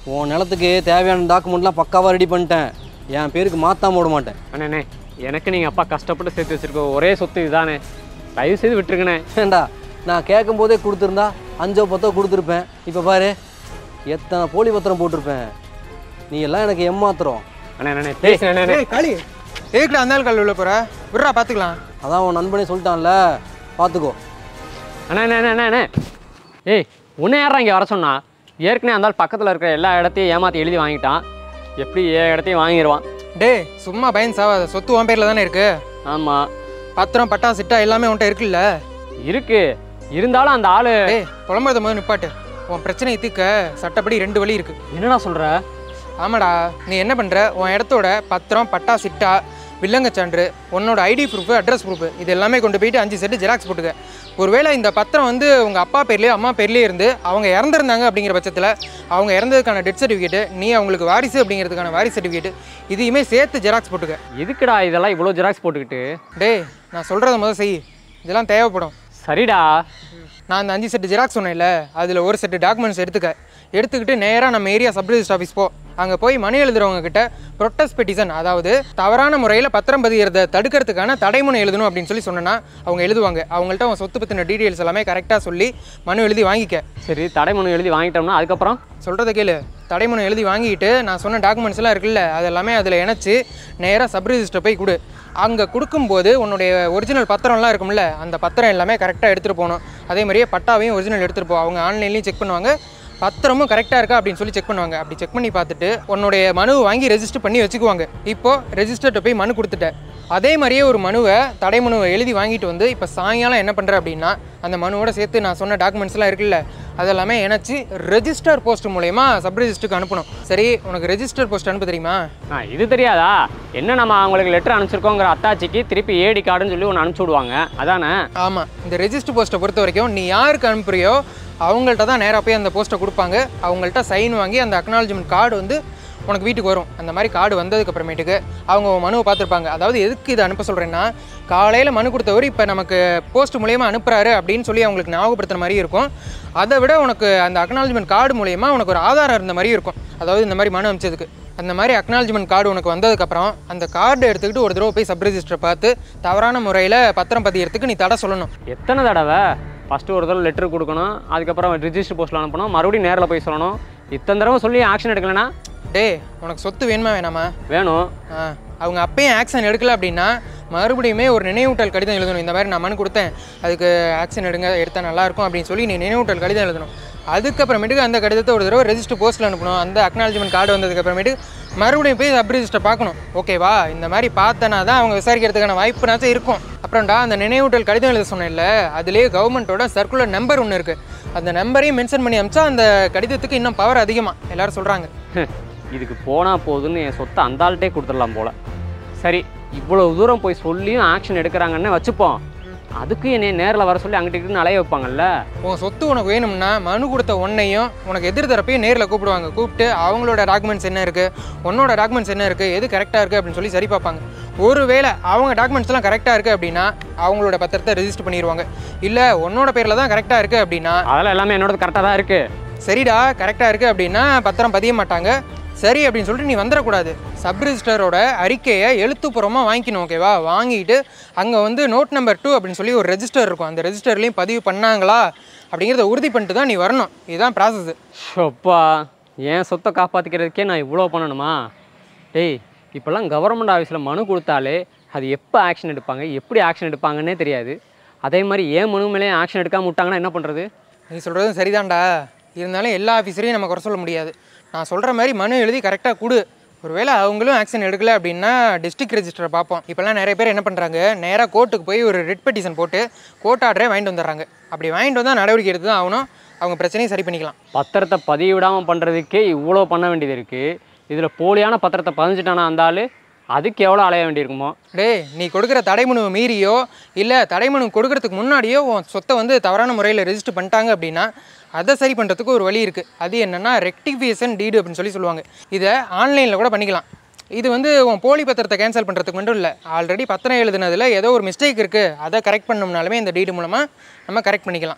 உன் நிலத்துக்கு தேவையான டாக்குமெண்ட்லாம் பக்காவாக ரெடி பண்ணிட்டேன் என் பேருக்கு மாற்றாம விட மாட்டேன் அண்ணே எனக்கு நீங்கள் அப்பா கஷ்டப்பட்டு சேர்த்து வச்சிருக்க ஒரே சொத்து இதுதானே தயவு செய்து விட்டுருங்கண்ணே ஏண்டா நான் கேட்கும் போதே கொடுத்துருந்தா அஞ்சோ பத்தோ கொடுத்துருப்பேன் இப்போ பாரு எத்தனை போலி பத்திரம் போட்டிருப்பேன் நீ எல்லாம் எனக்கு ஏமாத்துறோம் அண்ணே அண்ணே ப்ளீஸ் அண்ணே அண்ணே ஏய் காளி எதுக்குடா அந்த ஆள் கல் உள்ள போற விட்றா பார்த்துக்கலாம் அதான் உன் நண்பனே சொல்லிட்டான்ல பார்த்துக்கோ அண்ணா அண்ணே அண்ணே, அண்ணே அண்ணே ஏய் உன்னை யாரா இங்கே வர சொன்னா ஏற்கனவே அந்த ஆள் பக்கத்தில் இருக்கிற எல்லா இடத்தையும் ஏமாற்றி எழுதி வாங்கிட்டான் எப்படி ஏ இடத்தையும் வாங்கிடுவான் டேய் சும்மா பயன் சாவாத சொத்து உன் பேரில் தானே இருக்கு ஆமாம் பத்திரம் பட்டா சிட்டா எல்லாமே உன்ட்ட இருக்குல்ல இருக்கு இருந்தாலும் அந்த ஆள் டேய் புலம்புறத முதல் நிப்பாட்டு உன் பிரச்சனையை தீர்க்க சட்டப்படி ரெண்டு வழி இருக்கு என்னடா சொல்கிற ஆமாடா நீ என்ன பண்ணுற உன் இடத்தோட பத்திரம் பட்டா சிட்டா வில்லங்க சான்று உன்னோட ஐடி ப்ரூஃப் அட்ரஸ் ப்ரூஃப் இது எல்லாமே கொண்டு போயிட்டு அஞ்சு செட்டு ஜெராக்ஸ் போட்டுக்க ஒருவேளை இந்த பத்திரம் வந்து உங்கள் அப்பா பேர்லேயோ அம்மா பேர்லேயே இருந்து அவங்க இறந்துருந்தாங்க அப்படிங்கிற பட்சத்தில் அவங்க இறந்ததுக்கான டெத் சர்டிஃபிகேட்டு நீ அவங்களுக்கு வாரிசு அப்படிங்கிறதுக்கான வாரிசு சர்டிஃபிகேட் இதையுமே சேர்த்து ஜெராக்ஸ் போட்டுக்க எதுக்குடா இதெல்லாம் இவ்வளோ ஜெராக்ஸ் போட்டுக்கிட்டு டேய் நான் சொல்கிறத முதல் செய் இதெல்லாம் தேவைப்படும் சரிடா நான் அந்த அஞ்சு செட்டு ஜெராக்ஸ் சொன்னேன்ல அதில் ஒரு செட்டு டாக்குமெண்ட்ஸ் எடுத்துக்க எடுத்துக்கிட்டு நேராக நம்ம ஏரியா சப் ரிஜிஸ்டர் ஆஃபீஸ் போ அங்கே போய் மனு எழுதுறவங்க கிட்ட ப்ரொட்டஸ்ட் பெட்டிஷன் அதாவது தவறான முறையில் பத்திரம் பதிகிறத தடுக்கிறதுக்கான தடைமுனை எழுதணும் அப்படின்னு சொல்லி சொன்னேன்னா அவங்க எழுதுவாங்க அவங்கள்ட்ட அவன் சொத்து பற்றின டீட்டெயில்ஸ் எல்லாமே கரெக்டாக சொல்லி மனு எழுதி வாங்கிக்க சரி தடைமனு எழுதி வாங்கிட்டோம்னா அதுக்கப்புறம் சொல்கிறத கேளு தடைமனு எழுதி வாங்கிட்டு நான் சொன்ன டாக்குமெண்ட்ஸ் எல்லாம் இருக்குல்ல அது எல்லாமே அதில் இணைச்சு நேராக சப் ரிஜிஸ்டர் போய் கொடு அங்கே கொடுக்கும்போது உன்னுடைய ஒரிஜினல் பத்திரம்லாம் இருக்கும்ல அந்த பத்திரம் எல்லாமே கரெக்டாக எடுத்துகிட்டு போகணும் அதே மாதிரியே பட்டாவையும் ஒரிஜினல் எடுத்துகிட்டு போ அவங்க ஆன்லைன்லேயும் செக் பண்ணுவாங்க பத்திரமும் கரெக்டாக இருக்கா அப்படின்னு சொல்லி செக் பண்ணுவாங்க அப்படி செக் பண்ணி பார்த்துட்டு உன்னுடைய மனுவை வாங்கி ரெஜிஸ்டர் பண்ணி வச்சுக்குவாங்க இப்போ ரெஜிஸ்டர்கிட்ட போய் மனு கொடுத்துட்ட அதே மாதிரியே ஒரு மனுவை தடை மனுவை எழுதி வாங்கிட்டு வந்து இப்போ சாயங்காலம் என்ன பண்ணுற அப்படின்னா அந்த மனுவோட சேர்த்து நான் சொன்ன டாக்குமெண்ட்ஸ்லாம் இருக்குல்ல அதெல்லாமே இணைச்சி ரெஜிஸ்டர் போஸ்ட் மூலயமா சப் ரெஜிஸ்டருக்கு அனுப்பணும் சரி உனக்கு ரெஜிஸ்டர் போஸ்ட் அனுப்ப தெரியுமா ஆ இது தெரியாதா என்ன நம்ம அவங்களுக்கு லெட்டர் அனுப்பிச்சிருக்கோங்கிற அத்தாச்சிக்கு திருப்பி ஏடி கார்டுன்னு சொல்லி ஒன்று அனுப்பிச்சி விடுவாங்க அதானே ஆமாம் இந்த ரெஜிஸ்டர் போஸ்ட்டை பொறுத்த வரைக்கும் நீ யாருக்கு அனுப்புறியோ அவங்கள்ட்ட தான் நேராக போய் அந்த போஸ்ட்டை கொடுப்பாங்க அவங்கள்ட்ட சைன் வாங்கி அந்த அக்னாலஜ்மெண்ட் கார்டு வந்து உனக்கு வீட்டுக்கு வரும் அந்த மாதிரி கார்டு வந்ததுக்கு அப்புறமேட்டுக்கு அவங்க உன் மனுவை பார்த்துருப்பாங்க அதாவது எதுக்கு இதை அனுப்ப சொல்கிறேன்னா காலையில் மனு கொடுத்தவர் இப்போ நமக்கு போஸ்ட் மூலயமா அனுப்புறாரு அப்படின்னு சொல்லி அவங்களுக்கு ஞாபகப்படுத்துற மாதிரி இருக்கும் அதை விட உனக்கு அந்த அக்னாலஜ்மெண்ட் கார்டு மூலயமா உனக்கு ஒரு ஆதாரம் இருந்த மாதிரி இருக்கும் அதாவது இந்த மாதிரி மனு அனுப்பிச்சதுக்கு அந்த மாதிரி அக்னாலஜ்மெண்ட் கார்டு உனக்கு வந்ததுக்கப்புறம் அந்த கார்டு எடுத்துக்கிட்டு ஒரு தடவை போய் சப் ரெஜிஸ்டர் பார்த்து தவறான முறையில் பத்திரம் பதியறதுக்கு நீ தடை சொல்லணும் எத்தனை தடவை ஃபஸ்ட்டு ஒரு தடவை லெட்டர் கொடுக்கணும் அதுக்கப்புறம் ரிஜிஸ்டர் போஸ்ட்டில் அனுப்பணும் மறுபடியும் நேரில் போய் சொல்லணும் இத்தனை தடவை சொல்லி ஆக்ஷன் எடுக்கலைன்னா டேய் உனக்கு சொத்து வேணுமா வேணாமா வேணும் ஆ அவங்க அப்பயும் ஆக்ஷன் எடுக்கல அப்படின்னா மறுபடியுமே ஒரு நினைவூட்டல் கடிதம் எழுதணும் இந்த மாதிரி நான் மனு கொடுத்தேன் அதுக்கு ஆக்ஷன் எடுங்க எடுத்தால் நல்லாயிருக்கும் அப்படின்னு சொல்லி நீ நினைவூட்டல் கடிதம் எழுதணும் அதுக்கப்புறமேட்டுக்கு அந்த கடிதத்தை ஒரு தடவை ரெஜிஸ்டர் போஸ்ட்டில் அனுப்பணும் அந்த அக்னாலஜ்மெண்ட் கார்டு வந்ததுக்கப்புறமேட்டு மறுபடியும் போய் சப் ரெஜிஸ்டர் பார்க்கணும் ஓகேவா இந்த மாதிரி பார்த்தனா தான் அவங்க விசாரிக்கிறதுக்கான வாய்ப்புனாச்சும் இருக்கும் அப்புறம்டா அந்த நினைவூட்டல் கடிதம் எழுத சொன்னேன்ல அதுலேயே கவர்மெண்ட்டோட சர்க்குலர் நம்பர் ஒன்று இருக்குது அந்த நம்பரையும் மென்ஷன் பண்ணி அமிச்சா அந்த கடிதத்துக்கு இன்னும் பவர் அதிகமாக எல்லாரும் சொல்கிறாங்க இதுக்கு போனால் போதுன்னு என் சொத்தை அந்த ஆள்கிட்டே கொடுத்துடலாம் போல சரி இவ்வளோ தூரம் போய் சொல்லியும் ஆக்ஷன் எடுக்கிறாங்கன்னு வச்சுப்போம் அதுக்கு என்னை நேரில் வர சொல்லி அங்கிட்டு இங்கிட்டு அலைய வைப்பாங்கல்ல உன் சொத்து உனக்கு வேணும்னா மனு கொடுத்த உன்னையும் உனக்கு எதிர் தரப்பையும் நேரில் கூப்பிடுவாங்க கூப்பிட்டு அவங்களோட டாக்குமெண்ட்ஸ் என்ன இருக்குது உன்னோட டாக்குமெண்ட்ஸ் என்ன இருக்குது எது கரெக்டாக இருக்குது அப்படின்னு சொல்லி சரி பார்ப்பாங்க ஒருவேளை அவங்க டாக்குமெண்ட்ஸ்லாம் கரெக்டாக இருக்குது அப்படின்னா அவங்களோட பத்திரத்தை ரெஜிஸ்டர் பண்ணிடுவாங்க இல்லை உன்னோட பேரில் தான் கரெக்டாக இருக்குது அப்படின்னா அதெல்லாம் எல்லாமே என்னோட கரெக்டாக தான் இருக்குது சரிடா கரெக்டாக இருக்குது அப்படின்னா பத்திரம் பதிய மாட்டாங்க சரி அப்படின்னு சொல்லிட்டு நீ வந்துடக்கூடாது சப் ரிஜிஸ்டரோட அறிக்கையை எழுத்துப்பூர்வமாக வாங்கிக்கணும் ஓகேவா வாங்கிட்டு அங்கே வந்து நோட் நம்பர் டூ அப்படின்னு சொல்லி ஒரு ரெஜிஸ்டர் இருக்கும் அந்த ரெஜிஸ்டர்லேயும் பதிவு பண்ணாங்களா அப்படிங்கிறத உறுதி பண்ணிட்டு தான் நீ வரணும் இதுதான் ப்ராசஸ் அப்பா என் சொத்தை காப்பாற்றிக்கிறதுக்கே நான் இவ்வளோ பண்ணணுமா டேய் இப்போல்லாம் கவர்மெண்ட் ஆஃபீஸில் மனு கொடுத்தாலே அது எப்போ ஆக்ஷன் எடுப்பாங்க எப்படி ஆக்ஷன் எடுப்பாங்கன்னே தெரியாது அதே மாதிரி ஏன் மனு மேலே ஆக்ஷன் எடுக்காம விட்டாங்கன்னா என்ன பண்ணுறது நீ சொல்கிறதும் சரிதான்டா இருந்தாலும் எல்லா ஆஃபீஸரையும் நம்ம குறை சொல்ல முடியாது நான் சொல்கிற மாதிரி மனு எழுதி கரெக்டாக கொடு ஒருவேளை அவங்களும் ஆக்ஷன் எடுக்கல அப்படின்னா டிஸ்ட்ரிக்ட் ரெஜிஸ்டரை பார்ப்போம் இப்போல்லாம் நிறைய பேர் என்ன பண்ணுறாங்க நேராக கோர்ட்டுக்கு போய் ஒரு ரெட் பெட்டிஷன் போட்டு கோர்ட் ஆர்டரே வாங்கிட்டு வந்துடுறாங்க அப்படி வாங்கிட்டு வந்தால் நடவடிக்கை எடுத்து தான் ஆகணும் அவங்க பிரச்சனையை சரி பண்ணிக்கலாம் பத்திரத்தை பதிவிடாமல் பண்ணுறதுக்கே இவ்வளோ பண்ண வேண்டியது இருக்குது இதில் போலியான பத்திரத்தை பதிஞ்சிட்டானா அந்த ஆள் அதுக்கு எவ்வளோ அலைய வேண்டியிருக்குமோ டேய் நீ கொடுக்குற தடைமனுவை மீறியோ இல்லை தடைமனு கொடுக்கறதுக்கு முன்னாடியோ உன் சொத்தை வந்து தவறான முறையில் ரெஜிஸ்டர் பண்ணிட்டாங்க அப்படின்னா அதை சரி பண்ணுறதுக்கு ஒரு வழி இருக்குது அது என்னென்னா ரெக்டிஃபிகேஷன் டீடு அப்படின்னு சொல்லி சொல்லுவாங்க இதை ஆன்லைனில் கூட பண்ணிக்கலாம் இது வந்து உன் போலி பத்திரத்தை கேன்சல் பண்ணுறதுக்கு மட்டும் இல்லை ஆல்ரெடி பத்திரம் எழுதுனதில் ஏதோ ஒரு மிஸ்டேக் இருக்குது அதை கரெக்ட் பண்ணோம்னாலுமே இந்த டீடு மூலமாக நம்ம கரெக்ட் பண்ணிக்கலாம்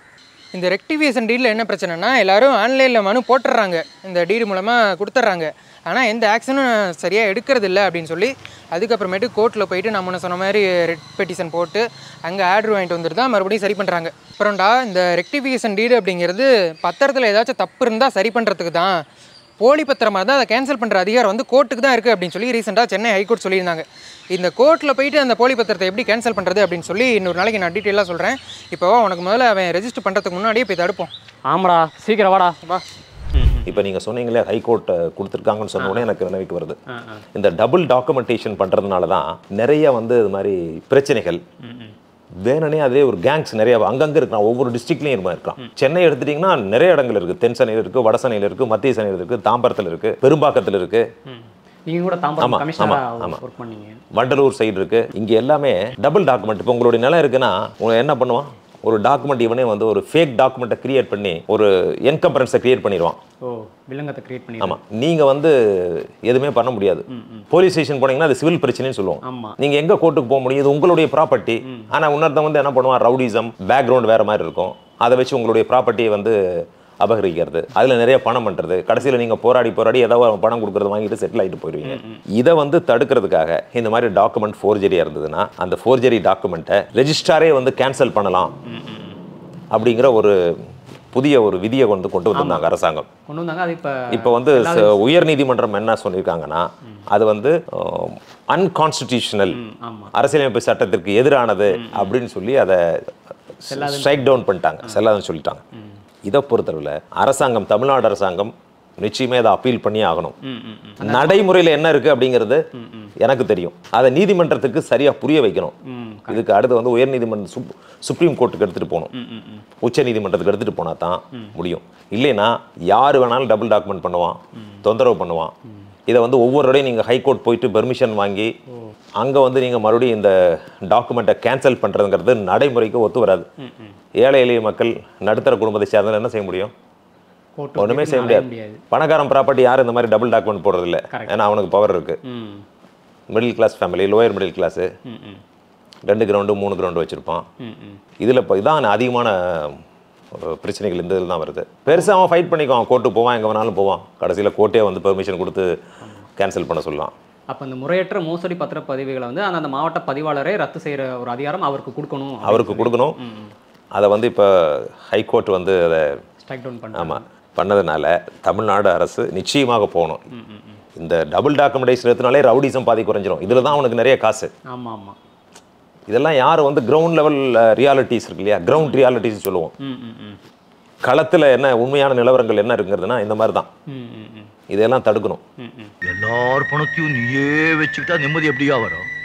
இந்த ரெக்டிஃபிகேஷன் டீடில் என்ன பிரச்சனைனா எல்லாரும் ஆன்லைனில் மனு போட்டுடுறாங்க இந்த டீடு மூலமாக கொடுத்துட்றாங்க ஆனால் எந்த ஆக்ஷனும் சரியாக எடுக்கிறது இல்லை அப்படின்னு சொல்லி அதுக்கப்புறமேட்டு கோர்ட்டில் போயிட்டு நம்ம முன்ன சொன்ன மாதிரி ரெட் பெட்டிஷன் போட்டு அங்கே ஆர்டர் வாங்கிட்டு வந்துட்டு தான் மறுபடியும் சரி பண்ணுறாங்க அப்புறம்டா இந்த ரெக்டிஃபிகேஷன் டீடு அப்படிங்கிறது பத்திரத்தில் ஏதாச்சும் தப்பு இருந்தால் சரி பண்ணுறதுக்கு தான் போலி பத்திரமாக தான் அதை கேன்சல் பண்ணுற அதிகாரம் வந்து கோர்ட்டுக்கு தான் இருக்குது அப்படின்னு சொல்லி ரீசெண்டாக சென்னை ஹைகோர்ட் சொல்லியிருந்தாங்க இந்த கோர்ட்டில் போயிட்டு அந்த போலி பத்திரத்தை எப்படி கேன்சல் பண்ணுறது அப்படின்னு சொல்லி இன்னொரு நாளைக்கு நான் டீட்டெயிலாக சொல்கிறேன் இப்போ உனக்கு முதல்ல அவன் ரெஜிஸ்டர் பண்ணுறதுக்கு முன்னாடியே போய் தடுப்போம் ஆமாடா சீக்கிரம் வாடா வா இப்போ நீங்கள் சொன்னீங்களே ஹைகோர்ட் கொடுத்துருக்காங்கன்னு சொன்ன உடனே எனக்கு நினைவுக்கு வருது இந்த டபுள் டாக்குமெண்டேஷன் பண்ணுறதுனால தான் நிறைய வந்து இது மாதிரி பிரச்சனைகள் வேணுனே அதே ஒரு கேங்ஸ் நிறைய அங்கங்கே இருக்கான் ஒவ்வொரு டிஸ்ட்ரிக்ட்லையும் இருமா இருக்கான் சென்னை எடுத்துட்டிங்கன்னா நிறைய இடங்கள் இருக்குது தென் சென்னையில் இருக்குது வட சென்னையில் இருக்குது மத்திய சென்னையில் இருக்குது தாம்பரத்தில் இருக்குது பெரும்பாக்கத்தில் இருக்குது நீங்கள் கூட தாம்பரம் ஆமா, கமிஷனராக ஆமா, ஆமா. ஒர்க் பண்ணீங்க வண்டலூர் சைடு இருக்கு இங்க எல்லாமே டபுள் டாக்குமெண்ட் இப்போ உங்களுடைய நிலம் இருக்குன்னா உங்க என்ன பண்ணுவான் ஒரு டாக்குமெண்ட் இவனே வந்து ஒரு ஃபேக் டாக்குமெண்ட்டை கிரியேட் பண்ணி ஒரு என்கம்பரன்ஸை கிரியேட் பண்ணிடுவான் ஓ வில்லங்கத்தை கிரியேட் பண்ணி ஆமா நீங்க வந்து எதுவுமே பண்ண முடியாது போலீஸ் ஸ்டேஷன் போனீங்கன்னா அது சிவில் பிரச்சனைன்னு சொல்லுவோம் ஆமா நீங்க எங்க கோர்ட்டுக்கு போக முடியும் இது உங்களுடைய ப்ராப்பர்ட்டி ஆனா இன்னொருத்தன் வந்து என்ன பண்ணுவான் ரவுடிசம் பேக்ரவுண்ட் வேற மாதிரி இருக்கும் அதை வச்சு உங்களுடைய ப்ராப்பர்ட்டியை வந்து அபகரிக்கிறது அதுல நிறைய பணம் பண்றது கடைசியில நீங்க போராடி போராடி ஏதாவது அவன் பணம் கொடுக்கறது வாங்கிட்டு செட்டில் ஆயிட்டு போயிருவீங்க இதை வந்து தடுக்கிறதுக்காக இந்த மாதிரி டாக்குமெண்ட் ஃபோர்ஜரியா இருந்ததுன்னா அந்த ஃபோர்ஜரி டாக்குமெண்ட்டை ரெஜிஸ்ட்ராரே வந்து கேன்சல் பண்ணலாம் அப்படிங்கிற ஒரு புதிய ஒரு விதியை வந்து கொண்டு வந்திருந்தாங்க அரசாங்கம் கொண்டு வந்தாங்க அது இப்போ இப்போ வந்து ச- உயர்நீதிமன்றம் என்ன சொல்லியிருக்காங்கன்னா அது வந்து அன்கான்ஸ்டிடியூஷனல் ஆமா அரசியலமைப்பு சட்டத்திற்கு எதிரானது அப்படின்னு சொல்லி அதை ஸ்ட்ரைக் டவுன் பண்ணிட்டாங்க செல்லாதுன்னு சொல்லிட்டாங்க இதை பொறுத்தளவில் அரசாங்கம் தமிழ்நாடு அரசாங்கம் நிச்சயமே அதை அப்பீல் பண்ணி ஆகணும் ம் ம் ம் நடைமுறையில் என்ன இருக்கு அப்படிங்கிறது எனக்கு தெரியும் அதை நீதிமன்றத்துக்கு சரியா புரிய வைக்கணும் ம் இதுக்கு அடுத்து வந்து உயர்நீதிமன்ற சுப் சுப்ரீம் கோர்ட்டுக்கு எடுத்துட்டு போகணும் ம் ம் ம் உச்ச நீதிமன்றத்துக்கு எடுத்துட்டு போனா தான் முடியும் இல்லைன்னா யார் வேணாலும் டபுள் டாக்குமெண்ட் பண்ணுவான் தொந்தரவு பண்ணுவான் இதை வந்து ஒவ்வொரு இடையும் நீங்கள் ஹைகோர்ட் போயிட்டு பெர்மிஷன் வாங்கி அங்கே வந்து நீங்கள் மறுபடியும் இந்த டாக்குமெண்ட்டை கேன்சல் பண்ணுறதுங்கிறது நடைமுறைக்கு ஒத்து வராது ஏழை எளிய மக்கள் நடுத்தர குடும்பத்தை சேர்ந்தவங்க என்ன செய்ய முடியும் கோர்ட்டு ஒன்றுமே செய்ய முடியாது முடியாது பணக்காரன் ப்ராப்பர்ட்டி யாரும் இந்த மாதிரி டபுள் டாக்குமெண்ட் போடுறதில்ல Correct. ஏன்னா அவனுக்கு பவர் இருக்கு ம் middle class family lower middle class ம் ம் ரெண்டு கிரவுண்டு மூணு கிரவுண்டு வச்சுருப்பான் ம் ம் இதில் இப்போ இதான் அதிகமான அஹ், பிரச்சனைகள் இந்த இதில் தான் வருது பெருசாக அவன் ஃபைட் பண்ணிக்குவான் கோர்ட்டுக்கு போவான் எங்கே வேணாலும் போவான் கடைசியில் கோர்ட்டே வந்து பெர்மிஷன் கொடுத்து கேன்சல் பண்ண சொல்லலாம் அப்போ இந்த முறையற்ற மோசடி பத்திரப்பதிவுகளை வந்து அந்தந்த மாவட்ட பதிவாளரே ரத்து செய்கிற ஒரு அதிகாரம் அவருக்கு கொடுக்கணும் அவருக்கு கொடுக்கணும் அதை வந்து இப்போ ஹைகோர்ட் வந்து அதை ஸ்ட்ரைக் டவுன் பண்ண ஆமாம் பண்ணதுனால தமிழ்நாடு அரசு நிச்சயமாக போகணும் இந்த டபுள் டாக்குமெண்டேஷன் எடுத்தனாலே ரவுடிசம் பாதி குறைஞ்சிரும் இதில் தான் அவனுக்கு நிறைய காசு ஆமாம் ஆமாம் இதெல்லாம் யார் வந்து கிரவுண்ட் லெவல் ரியாலிட்டிஸ் இருக்கு இல்லையா கிரவுண்ட் ரியாலிட்டிஸ் சொல்லுவோம் ம் ம் ம் களத்தில் என்ன உண்மையான நிலவரங்கள் என்ன இருக்குங்கிறதுனா இந்த மாதிரி தான் ம் ம் ம் இதெல்லாம் தடுக்கணும் ம் ம் எல்லார் பணத்தையும் நீயே வச்சுக்கிட்டா நிம்மதி எப்படியா வரும்